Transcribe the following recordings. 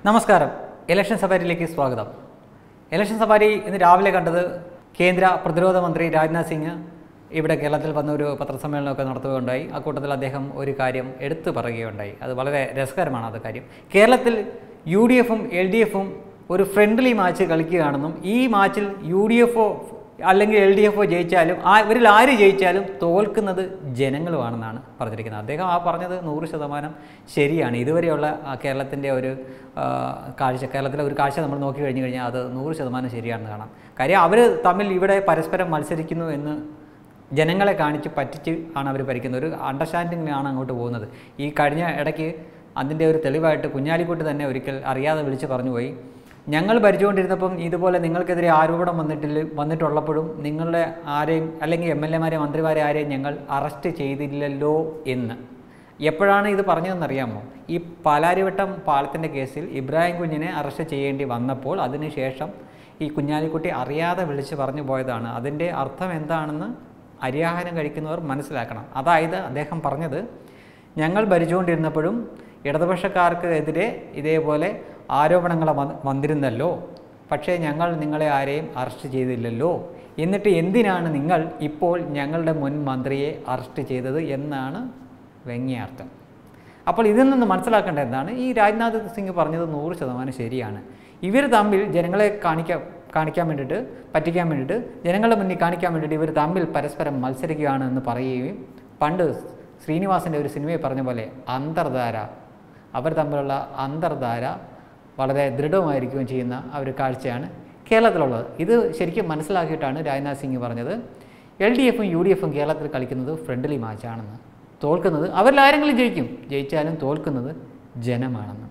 നമസ്കാരം ഇലക്ഷൻ സഫാരിയിലേക്ക് സ്വാഗതം election safari ഇന്ന് രാവിലെ കണ്ടത് കേന്ദ്ര പ്രതിരോധ മന്ത്രി രാജ്നാഥ് സിംഗ് ഇവിടെ കേരളത്തിൽ വന്ന ഒരു പത്രസമ്മേളനമൊക്കെ നടത്തുകയുണ്ടായി അക്കൂട്ടത്തിൽ അദ്ദേഹം ഒരു കാര്യം എടുത്തു പറയുകയുണ്ടായി അത് വളരെ രസകരമാണ് അത് കാര്യം കേരളത്തിൽ യു ഡി എഫും എൽ ഡി എഫും ഒരു ഫ്രണ്ട്ലി മാച്ച് കളിക്കുകയാണെന്നും ഈ മാച്ചിൽ യു ഡി എഫോ അല്ലെങ്കിൽ എൽ ഡി എഫോ ജയിച്ചാലും ആ ഇവരിൽ ആര് ജയിച്ചാലും തോൽക്കുന്നത് ജനങ്ങളുമാണെന്നാണ് പറഞ്ഞിരിക്കുന്നത് അദ്ദേഹം ആ പറഞ്ഞത് നൂറ് ശതമാനം ശരിയാണ് ഇതുവരെയുള്ള ആ കേരളത്തിൻ്റെ ഒരു ആ, കാഴ്ച കേരളത്തിലെ ഒരു കാഴ്ച നമ്മൾ നോക്കി കഴിഞ്ഞു കഴിഞ്ഞാൽ അത് നൂറ് ശതമാനം ശരിയാണെന്ന് കാണാം കാര്യം അവർ തമ്മിൽ ഇവിടെ പരസ്പരം മത്സരിക്കുന്നു എന്ന് ജനങ്ങളെ കാണിച്ച് പറ്റിച്ച് ആണ് അവർ ഭരിക്കുന്നത് ഒരു അണ്ടർസ്റ്റാൻഡിങ്ങിലാണ് അങ്ങോട്ട് പോകുന്നത് ഈ കഴിഞ്ഞ ഇടയ്ക്ക് അതിൻ്റെ ഒരു തെളിവായിട്ട് കുഞ്ഞാലിക്കുട്ടി തന്നെ ഒരിക്കൽ അറിയാതെ വിളിച്ച് പറഞ്ഞു പോയി ഞങ്ങൾ ഭരിച്ചുകൊണ്ടിരുന്നപ്പം ഇതുപോലെ നിങ്ങൾക്കെതിരെ ആരോപണം വന്നിട്ടില്ല വന്നിട്ടുള്ളപ്പോഴും നിങ്ങളുടെ ആരെയും അല്ലെങ്കിൽ എം എൽ എമാരെ മന്ത്രിമാരെ ആരെയും ഞങ്ങൾ അറസ്റ്റ് ചെയ്തില്ലല്ലോ എന്ന് എപ്പോഴാണ് ഇത് പറഞ്ഞതെന്നറിയാമോ ഈ പാലാരിവട്ടം പാലത്തിൻ്റെ കേസിൽ ഇബ്രാഹിം കുഞ്ഞിനെ അറസ്റ്റ് ചെയ്യേണ്ടി വന്നപ്പോൾ അതിനുശേഷം ഈ കുഞ്ഞാലിക്കുട്ടി അറിയാതെ വിളിച്ച് പറഞ്ഞു പോയതാണ് അതിൻ്റെ അർത്ഥം എന്താണെന്ന് അരിയാഹാരം കഴിക്കുന്നവർ മനസ്സിലാക്കണം അതായത് അദ്ദേഹം പറഞ്ഞത് ഞങ്ങൾ ഭരിച്ചുകൊണ്ടിരുന്നപ്പോഴും ഇടതുപക്ഷക്കാർക്ക് എതിരെ ഇതേപോലെ ആരോപണങ്ങൾ വന്ന് വന്നിരുന്നല്ലോ പക്ഷേ ഞങ്ങൾ നിങ്ങളെ ആരെയും അറസ്റ്റ് ചെയ്തില്ലല്ലോ എന്നിട്ട് എന്തിനാണ് നിങ്ങൾ ഇപ്പോൾ ഞങ്ങളുടെ മുൻ മന്ത്രിയെ അറസ്റ്റ് ചെയ്തത് എന്നാണ് വ്യംഗ്യാർത്ഥം അപ്പോൾ ഇതിൽ നിന്ന് മനസ്സിലാക്കേണ്ട എന്താണ് ഈ രാജ്നാഥ് സിംഗ് പറഞ്ഞത് നൂറ് ശതമാനം ശരിയാണ് ഇവർ തമ്മിൽ ജനങ്ങളെ കാണിക്കാൻ കാണിക്കാൻ വേണ്ടിയിട്ട് പറ്റിക്കാൻ വേണ്ടിയിട്ട് ജനങ്ങളുടെ മുന്നിൽ കാണിക്കാൻ വേണ്ടിയിട്ട് ഇവർ തമ്മിൽ പരസ്പരം മത്സരിക്കുകയാണ് എന്ന് പറയുകയും പണ്ട് ശ്രീനിവാസൻ്റെ ഒരു സിനിമയിൽ പറഞ്ഞ പോലെ അന്തർധാര അവർ തമ്മിലുള്ള അന്തർധാര വളരെ ദൃഢമായിരിക്കുകയും ചെയ്യുന്ന ആ ഒരു കാഴ്ചയാണ് കേരളത്തിലുള്ളത് ഇത് ശരിക്കും മനസ്സിലാക്കിയിട്ടാണ് രാജ്നാഥ് സിംഗ് പറഞ്ഞത് എൽ ഡി എഫും യു ഡി എഫും കേരളത്തിൽ കളിക്കുന്നത് ഫ്രണ്ട്ലി മാച്ചാണെന്ന് തോൽക്കുന്നത് അവരിൽ ആരെങ്കിലും ജയിക്കും ജയിച്ചാലും തോൽക്കുന്നത് ജനമാണെന്ന്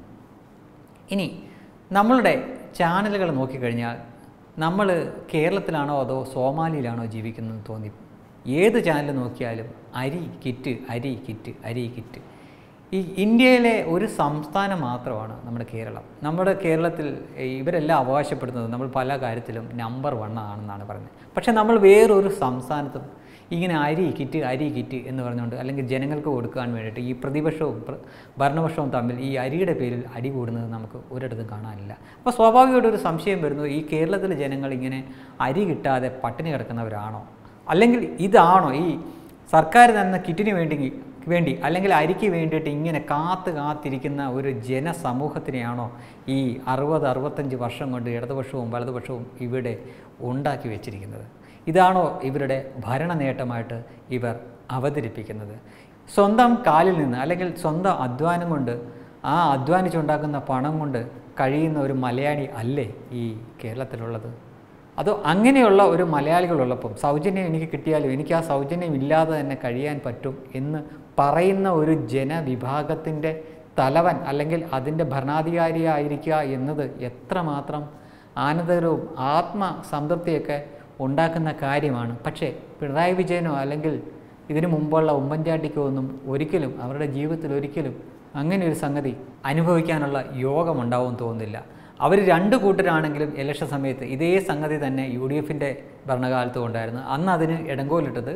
ഇനി നമ്മളുടെ ചാനലുകൾ നോക്കിക്കഴിഞ്ഞാൽ നമ്മൾ കേരളത്തിലാണോ അതോ സോമാലിയിലാണോ ജീവിക്കുന്നത് തോന്നി ഏത് ചാനൽ നോക്കിയാലും അരി കിറ്റ് അരി കിറ്റ് അരി കിറ്റ് ഈ ഇന്ത്യയിലെ ഒരു സംസ്ഥാനം മാത്രമാണ് നമ്മുടെ കേരളം നമ്മുടെ കേരളത്തിൽ ഇവരെല്ലാം അവകാശപ്പെടുന്നത് നമ്മൾ പല കാര്യത്തിലും നമ്പർ വൺ ആണെന്നാണ് പറയുന്നത് പക്ഷേ നമ്മൾ വേറൊരു സംസ്ഥാനത്തും ഇങ്ങനെ അരി കിറ്റ് അരി കിറ്റ് എന്ന് പറഞ്ഞുകൊണ്ട് അല്ലെങ്കിൽ ജനങ്ങൾക്ക് കൊടുക്കാൻ വേണ്ടിയിട്ട് ഈ പ്രതിപക്ഷവും പ്ര- ഭരണപക്ഷവും തമ്മിൽ ഈ അരിയുടെ പേരിൽ അടി കൂടുന്നത് നമുക്ക് ഒരിടത്തും കാണാനില്ല അപ്പോൾ സ്വാഭാവികമായിട്ട് ഒരു സംശയം വരുന്നു ഈ കേരളത്തിലെ ജനങ്ങൾ ഇങ്ങനെ അരി കിട്ടാതെ പട്ടിണി കിടക്കുന്നവരാണോ അല്ലെങ്കിൽ ഇതാണോ ഈ സർക്കാർ തന്ന കിറ്റിന് വേണ്ടി വേണ്ടി അല്ലെങ്കിൽ അരിക്ക് വേണ്ടിയിട്ട് ഇങ്ങനെ കാത്ത് കാത്തിരിക്കുന്ന ഒരു ജനസമൂഹത്തിനെയാണോ ഈ അറുപത് അറുപത്തഞ്ച് വർഷം കൊണ്ട് ഇടതുപക്ഷവും വലതുപക്ഷവും ഇവിടെ ഉണ്ടാക്കി വെച്ചിരിക്കുന്നത് ഇതാണോ ഇവരുടെ ഭരണ നേട്ടമായിട്ട് ഇവർ അവതരിപ്പിക്കുന്നത് സ്വന്തം കാലിൽ നിന്ന് അല്ലെങ്കിൽ സ്വന്തം അധ്വാനം കൊണ്ട് ആ അധ്വാനിച്ചുണ്ടാക്കുന്ന പണം കൊണ്ട് കഴിയുന്ന ഒരു മലയാളി അല്ലേ ഈ കേരളത്തിലുള്ളത് അതോ അങ്ങനെയുള്ള ഒരു മലയാളികളുള്ളപ്പം സൗജന്യം എനിക്ക് കിട്ടിയാലും എനിക്ക് ആ സൗജന്യം ഇല്ലാതെ തന്നെ കഴിയാൻ പറ്റും എന്ന് പറയുന്ന ഒരു ജനവിഭാഗത്തിൻ്റെ തലവൻ അല്ലെങ്കിൽ അതിൻ്റെ ഭരണാധികാരിയായിരിക്കുക എന്നത് എത്രമാത്രം ആനന്ദകരവും ആത്മസംതൃപ്തിയൊക്കെ ഉണ്ടാക്കുന്ന കാര്യമാണ് പക്ഷേ പിണറായി വിജയനോ അല്ലെങ്കിൽ ഇതിനു മുമ്പുള്ള ഉമ്മൻചാണ്ടിക്കോ ഒന്നും ഒരിക്കലും അവരുടെ ജീവിതത്തിൽ ഒരിക്കലും അങ്ങനെ ഒരു സംഗതി അനുഭവിക്കാനുള്ള യോഗമുണ്ടാവും തോന്നുന്നില്ല അവർ രണ്ട് കൂട്ടരാണെങ്കിലും ഇലക്ഷൻ സമയത്ത് ഇതേ സംഗതി തന്നെ യു ഡി എഫിൻ്റെ ഭരണകാലത്തും ഉണ്ടായിരുന്നു അന്ന് അതിന് ഇടങ്കോലിട്ടത്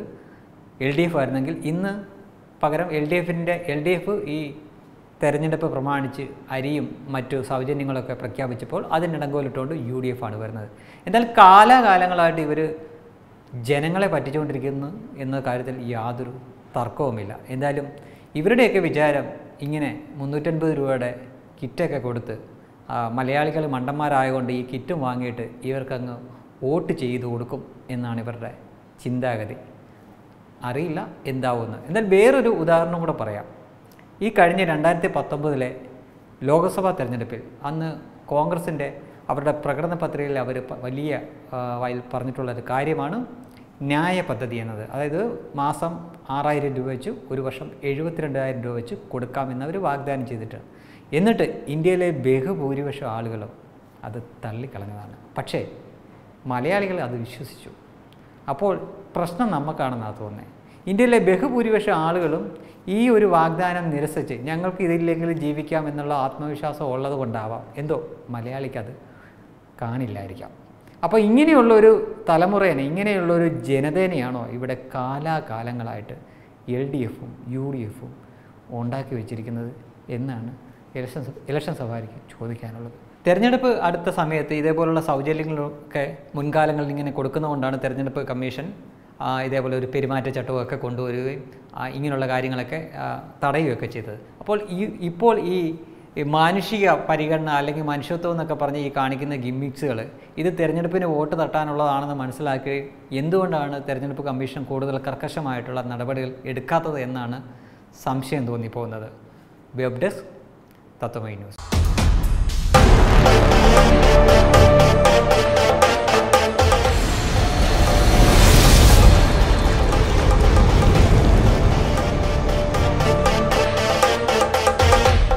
എൽ ഡി എഫ് ആയിരുന്നെങ്കിൽ ഇന്ന് പകരം എൽ ഡി എഫിൻ്റെ എൽ ഡി എഫ് ഈ തെരഞ്ഞെടുപ്പ് പ്രമാണിച്ച് അരിയും മറ്റു സൗജന്യങ്ങളൊക്കെ പ്രഖ്യാപിച്ചപ്പോൾ അതിനിടങ്കോലിട്ടുകൊണ്ട് യു ഡി എഫ് ആണ് വരുന്നത് എന്നാൽ കാലാകാലങ്ങളായിട്ട് ഇവർ ജനങ്ങളെ പറ്റിച്ചുകൊണ്ടിരിക്കുന്നു എന്ന കാര്യത്തിൽ യാതൊരു തർക്കവുമില്ല എന്തായാലും ഇവരുടെയൊക്കെ വിചാരം ഇങ്ങനെ മുന്നൂറ്റൻപത് രൂപയുടെ കിറ്റൊക്കെ കൊടുത്ത് ആ, മലയാളികൾ മണ്ടന്മാരായതുകൊണ്ട് ഈ കിറ്റും വാങ്ങിയിട്ട് ഇവർക്കങ്ങ് വോട്ട് ചെയ്തു കൊടുക്കും എന്നാണ് ഇവരുടെ ചിന്താഗതി അറിയില്ല എന്താവുമെന്ന് എന്നാൽ വേറൊരു ഉദാഹരണം കൂടെ പറയാം ഈ കഴിഞ്ഞ രണ്ടായിരത്തി പത്തൊമ്പതിലെ ലോക്സഭാ തെരഞ്ഞെടുപ്പിൽ അന്ന് കോൺഗ്രസിൻ്റെ അവരുടെ പ്രകടന പത്രികയിൽ അവർ പ- വലിയ ആ, വായിൽ പറഞ്ഞിട്ടുള്ള ഒരു കാര്യമാണ് ന്യായ പദ്ധതി എന്നത് അതായത് മാസം ആറായിരം രൂപ വെച്ച് ഒരു വർഷം എഴുപത്തിരണ്ടായിരം രൂപ വെച്ച് കൊടുക്കാമെന്ന് അവർ വാഗ്ദാനം ചെയ്തിട്ട് എന്നിട്ട് ഇന്ത്യയിലെ ബഹുഭൂരിപക്ഷം ആളുകളും അത് തള്ളിക്കളഞ്ഞതാണ് പക്ഷേ മലയാളികൾ അത് വിശ്വസിച്ചു അപ്പോൾ പ്രശ്നം നമുക്കാണെന്നാണ് തോന്നുന്നത് ഇന്ത്യയിലെ ബഹുഭൂരിപക്ഷം ആളുകളും ഈ ഒരു വാഗ്ദാനം നിരസിച്ച് ഞങ്ങൾക്ക് ഇതില്ലെങ്കിലും ജീവിക്കാം എന്നുള്ള ആത്മവിശ്വാസം ഉള്ളത് കൊണ്ടാവാം എന്തോ മലയാളിക്കത് കാണില്ലായിരിക്കാം അപ്പോൾ ഇങ്ങനെയുള്ള ഒരു തലമുറേനെ ഇങ്ങനെയുള്ള ഒരു ജനതേനെയാണോ ഇവിടെ കാലാകാലങ്ങളായിട്ട് എൽ ഡി എഫും യു ഡി എഫും ഉണ്ടാക്കി വെച്ചിരിക്കുന്നത് എന്നാണ് ഇലക്ഷൻ സ- ഇലക്ഷൻ സഫാരിക്ക് ചോദിക്കാനുള്ളത് തെരഞ്ഞെടുപ്പ് അടുത്ത സമയത്ത് ഇതേപോലുള്ള സൗജന്യങ്ങളൊക്കെ മുൻകാലങ്ങളിൽ ഇങ്ങനെ കൊടുക്കുന്നതുകൊണ്ടാണ് തെരഞ്ഞെടുപ്പ് കമ്മീഷൻ ആ, ഇതേപോലെ ഒരു പെരുമാറ്റച്ചട്ടമൊക്കെ കൊണ്ടുവരികയും ആ, ഇങ്ങനെയുള്ള കാര്യങ്ങളൊക്കെ ആ, തടയുകയൊക്കെ ചെയ്തത് അപ്പോൾ ഈ ഇപ്പോൾ ഈ ഈ മാനുഷിക പരിഗണന അല്ലെങ്കിൽ മനുഷ്യത്വം എന്നൊക്കെ പറഞ്ഞ് ഈ കാണിക്കുന്ന ഗിമ്മിക്സുകൾ ഇത് തെരഞ്ഞെടുപ്പിന് വോട്ട് തട്ടാനുള്ളതാണെന്ന് മനസ്സിലാക്കി എന്തുകൊണ്ടാണ് തെരഞ്ഞെടുപ്പ് കമ്മീഷൻ കൂടുതൽ കർക്കശമായിട്ടുള്ള നടപടികൾ എടുക്കാത്തത് എന്നാണ് സംശയം തോന്നിപ്പോകുന്നത് വെബ് ഡെസ്ക് തത്വമൈ ന്യൂസ്